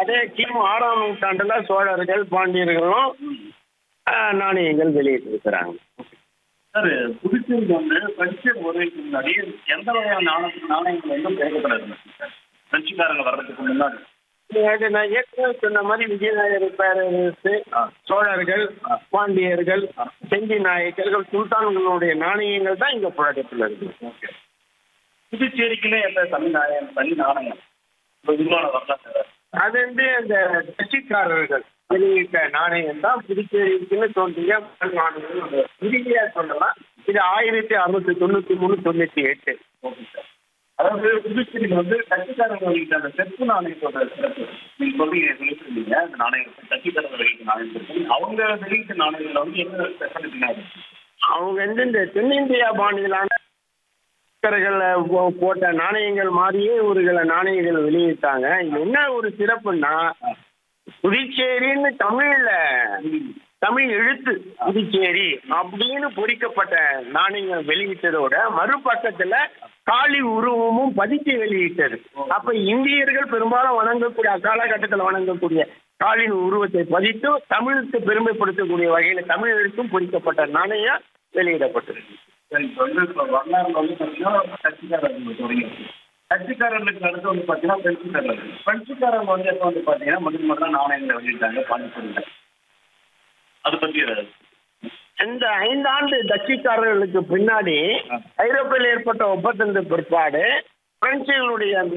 அதே கிமு ஆறாம் நூற்றாண்டுல சோழர்கள் பாண்டியர்களும் ஆஹ், நாணயங்கள் வெளியிட்டிருக்கிறாங்க சார் புதுச்சேரியில் வந்து பிரெஞ்சு வருவதற்கு முன்னாடி எந்த வகையான நாணய நாணயங்கள் வந்து கிடைக்கப்படாது சார் பிரெஞ்சுக்காரங்க வர்றதுக்கு முன்னாடி அது நான் ஏற்கனவே சொன்ன மாதிரி விஜயநகர பேரரசு சோழர்கள் பாண்டியர்கள் செஞ்சி நாயக்கர்கள் சுல்தான்களுடைய நாணயங்கள் தான் இங்க புழக்கத்தில் இருக்கு ஓகே புதுச்சேரிக்குன்னே எந்த தனி நாணயம் தனி நாணயம் இப்போ உருவான வரலாறு சார் அது வந்து அந்த கட்சிக்காரர்கள் வெளியிட்ட நாணயம் தான் புதுச்சேரிக்குன்னு தோன்றிய முதல் நாணயம் இறுதியா சொல்லலாம் இது ஆயிரத்தி அறுநூத்தி தொண்ணூத்தி மூணு தொண்ணூத்தி எட்டு ஓகே சார் அதாவது புதுச்சேரியில் வந்து கட்சிக்காரங்க வெளியிட்ட அந்த செப்பு நாணயத்தோட சிறப்பு நீங்க சொல்றீங்க சொல்லியிருந்தீங்க அந்த நாணயத்தை கட்சிக்காரங்க வெளியிட்ட நாணயம் இருக்கு அவங்க வெளியிட்ட நாணயங்கள்ல வந்து என்ன ஸ்பெஷாலிட்டினா இருக்கு அவங்க வந்து இந்த தென்னிந்தியா பாணியிலான சக்கரங்கள்ல போ- போட்ட நாணயங்கள் மாதிரியே ஒரு சில நாணயங்கள் வெளியிட்டாங்க இது என்ன ஒரு சிறப்புன்னா புதுச்சேரின்னு தமிழ்ல தமிழ் எழுத்து புதுச்சேரி அப்படின்னு பொறிக்கப்பட்ட நாணயங்கள் வெளியிட்டதோட மறுபக்கத்துல காளி உருவமும் பதிச்சு வெளியிட்டது அப்ப இந்தியர்கள் பெரும்பாலும் வணங்கக்கூடிய அக்காலகட்டத்தில் வணங்கக்கூடிய காளின் உருவத்தை பதித்து தமிழுக்கு பெருமைப்படுத்தக்கூடிய வகையில தமிழ் எழுத்தும் பொறிக்கப்பட்ட நாணயம் வெளியிடப்பட்டிருக்கு சரி இப்போ வந்து இப்போ வரலாறுல வந்து பார்த்தீங்கன்னா கட்சிக்காரர்கள் தொடங்கி கட்சிக்காரர்களுக்கு அடுத்து வந்து பார்த்தீங்கன்னா பிரெஞ்சுக்காரர்கள் பிரெஞ்சுக்காரங்க வந்து எப்போ வந்து பார்த்தீங்கன்னா முதல் முதல்ல நாணயங்களை வெளியிட்டாங்க பாண்டிச்சேரியில் அதை பற்றி ஏதாவது இந்த ஐந்தாண்டு டச்சுக்காரர்களுக்கு பின்னாடி ஐரோப்பியில் ஏற்பட்ட ஒப்பந்தத்தின் பிற்பாடு பிரெஞ்சுகளுடைய அந்த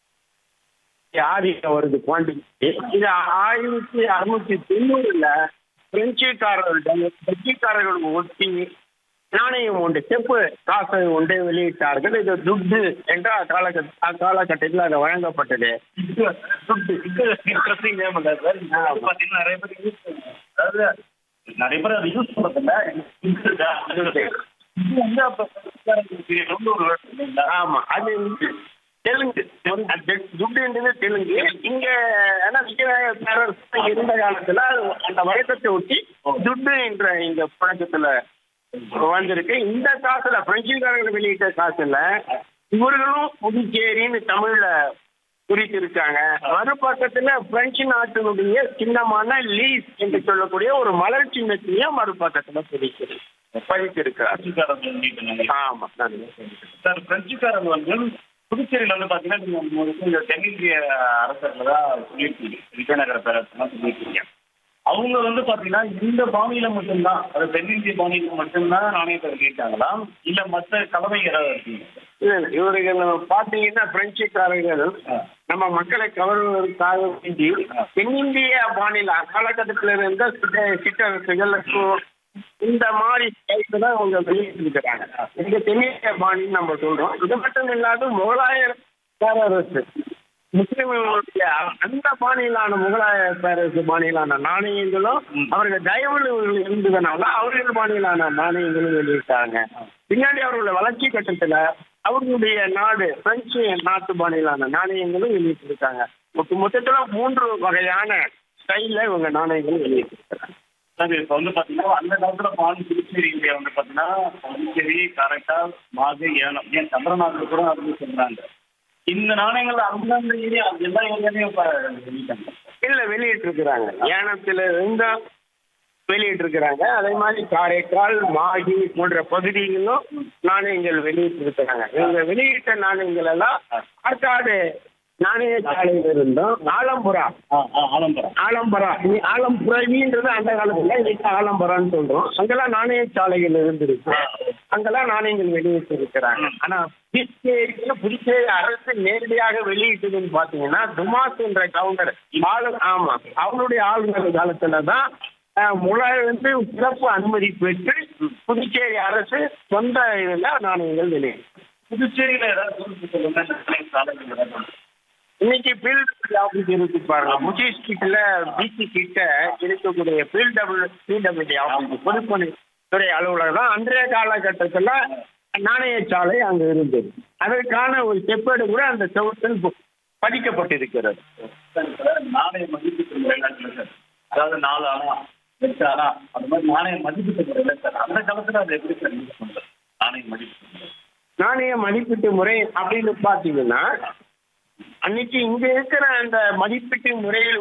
ஆதிக்கம் வருது பாண்டிச்சேரி இது ஆயிரத்தி அறுநூத்தி தொண்ணூறுல பிரெஞ்சுக்காரர்களிடம் டச்சுக்காரர்கள் ஒட்டி நாணயம் உண்டு செப்பு காசு உண்டு வெளியிட்டார்கள் இது துட்டு என்ற அக்காலகட்ட அக்காலகட்டத்தில் அது வழங்கப்பட்டது துட்டு இன்ட்ரெஸ்டிங் நேம் இல்லை சார் அது பார்த்தீங்கன்னா நிறைய பேர் யூஸ் பண்ணுவாங்க அதாவது நிறைய பேர் அதை யூஸ் பண்ணுறதில்ல இது வந்து அப்போ பிரெஞ்சுக்காரங்களுக்கு ரொம்ப ஒரு word இல்லைங்களா ஆமா அது வந்து தெலுங்கு அது துட்டுன்றது தெலுங்கு இங்க ஆனா விஜயநகர பேரரசு இருந்த காலத்துல அந்த வழக்கத்தை ஒட்டி துட்டு என்ற இந்த புழக்கத்துல வந்திருக்கு இந்த காசுல பிரெஞ்சுக்காரர்கள் வெளியிட்ட காசுல இவர்களும் புதுச்சேரின்னு தமிழ்ல குறித்திருக்காங்க மறுபக்கத்துல பிரெஞ்சு நாட்டினுடைய சின்னமான லீஸ் என்று சொல்லக்கூடிய ஒரு மலர் சின்னத்தையும் மறுபக்கத்துல பதிக்கிறது பதித்திருக்கிறார் பிரெஞ்சுக்காரங்க வெளியிட்டாங்க ஆமா நன்றி சார் பிரெஞ்சுக்காரங்க வந்து புதுச்சேரியில் வந்து பார்த்தீங்கன்னா நீங்கள் உங்களுக்கு இந்த தென்னிந்திய அரசர்கள் தான் சொல்லியிருக்கீங்க விஜயநகர பேரரசுலாம் சொல்லியிருக்கீங்க அவங்க வந்து பார்த்தீங்கன்னா இந்த பாணியில மட்டும்தான் அது தென்னிந்திய பாணியில மட்டும்தான் நாணயத்தை வெளியிட்டாங்களா இல்லை மற்ற கலவை ஏதாவது இருக்குங்க இல்ல, இல்ல. இவர்கள் பாத்தீங்கன்னா பிரெஞ்சுக்காரர்கள் நம்ம மக்களை கவர்வதற்காக வேண்டி தென்னிந்திய மாநில அக்காலகட்டத்தில் இருந்த சிட்ட சிற்றரசுகள் கு- இந்த மாதிரி டைப் தான் அவங்க வெளியிட்டிருக்கிறாங்க இந்த தென்னிந்திய பாணின்னு நம்ம சொல்றோம் இது மட்டும் இல்லாத முகலாய பேரரசு முஸ்லிம்களுடைய அந்த பாணியிலான முகலாய பேரரசு பாணியிலான நாணயங்களும் அவர்கள் தயவுல இருந்ததுனால அவர்கள் பாணியிலான நாணயங்களும் வெளியிட்டாங்க பின்னாடி அவர்களுடைய வளர்ச்சி கட்டத்துல அவர்களுடைய நாடு பிரெஞ்சு நாட்டு பாணியிலான நாணயங்களும் வெளியிட்டிருக்காங்க மொத்த மொத்தத்துல மூன்று வகையான ஸ்டைல்ல இவங்க நாணயங்களும் வெளியிட்டிருக்காங்க சார் இப்போ வந்து பார்த்தீங்கன்னா அந்த காலத்தில் பாண்டி புதுச்சேரி இந்தியா வந்து பார்த்தீங்கன்னா புதுச்சேரி காரைக்கால் மாகு ஏனம் ஏன் சந்திரநாதர் கூட அது சொல்கிறாங்க இந்த நாணயங்கள் அந்தந்த ஏரியா எல்லா ஏரியாலையும் இப்போ வெளியிட்டாங்க இல்ல வெளியிட்டிருக்கிறாங்க ஏனத்துல இருந்த வெளியிட்டிருக்கிறாங்க அதே மாதிரி காரைக்கால் மாகி போன்ற பகுதிகளிலும் நாணயங்கள் வெளியிட்டிருக்கிறாங்க இவங்க வெளியிட்ட நாணயங்கள் எல்லாம் ஆற்காடு நாணய சாலையில் இருந்தும் ஆலம்புரா ஆ ஆ ஆலம்பரம் ஆலம்பரா இனி ஆலம்புரவின்றது அந்த காலத்துல இன்னைக்கு ஆலம்பரான்னு சொல்றோம் அங்கெல்லாம் நாணய சாலைகள் இருந்திருக்கு அங்கெல்லாம் நாணயங்கள் வெளியிட்டு இருக்கிறாங்க ஆனா புதுச்சேரியில புதுச்சேரி அரசு நேரடியாக வெளியிட்டதுன்னு பாத்தீங்கன்னா துமாஸ் என்ற கவுண்டர் ஆளு ஆமா அவங்களுடைய ஆளுநர் காலத்துல தான் அஹ், முலாய் வந்து சிறப்பு அனுமதி பெற்று புதுச்சேரி அரசு சொந்த இதுல நாணயங்கள் வெளியிட்டு புதுச்சேரியில் ஏதாவது குறிப்பிட்டு சொல்லுங்க நாணய சாலைகள் ஏதாவது இன்னைக்கு ஃபீல்ட் ஆஃபீஸ் இருக்கு பாருங்க முச்சி ஸ்ட்ரீட்ல பிசி கிட்ட இருக்கக்கூடிய ஃபீல்ட் பிடபிள்யூடி ஆஃபீஸ் பொதுப்பணித்துறை அலுவலகம் தான் அன்றைய காலகட்டத்தில் நாணயச்சாலை அங்க இருந்தது அதற்கான ஒரு செப்பேடு கூட அந்த செவத்தில் பதிக்கப்பட்டிருக்கிறது சரி சார் நாணய மதிப்பீட்டு முறை இருக்குல்ல சார் அதாவது நாலு ஆனா எட்டு ஆனா அந்த மாதிரி நாணய மதிப்பீட்டு முறையில் சார் அந்த காலத்தில் அதை எப்படி சார் யூஸ் பண்ணுறது நாணய மதிப்பீட்டு முறை நாணய மதிப்பீட்டு முறை அப்படின்னு பார்த்தீங்கன்னா அன்னைக்கு இங்க இருக்கிற அந்த மதிப்பீட்டு முறையில்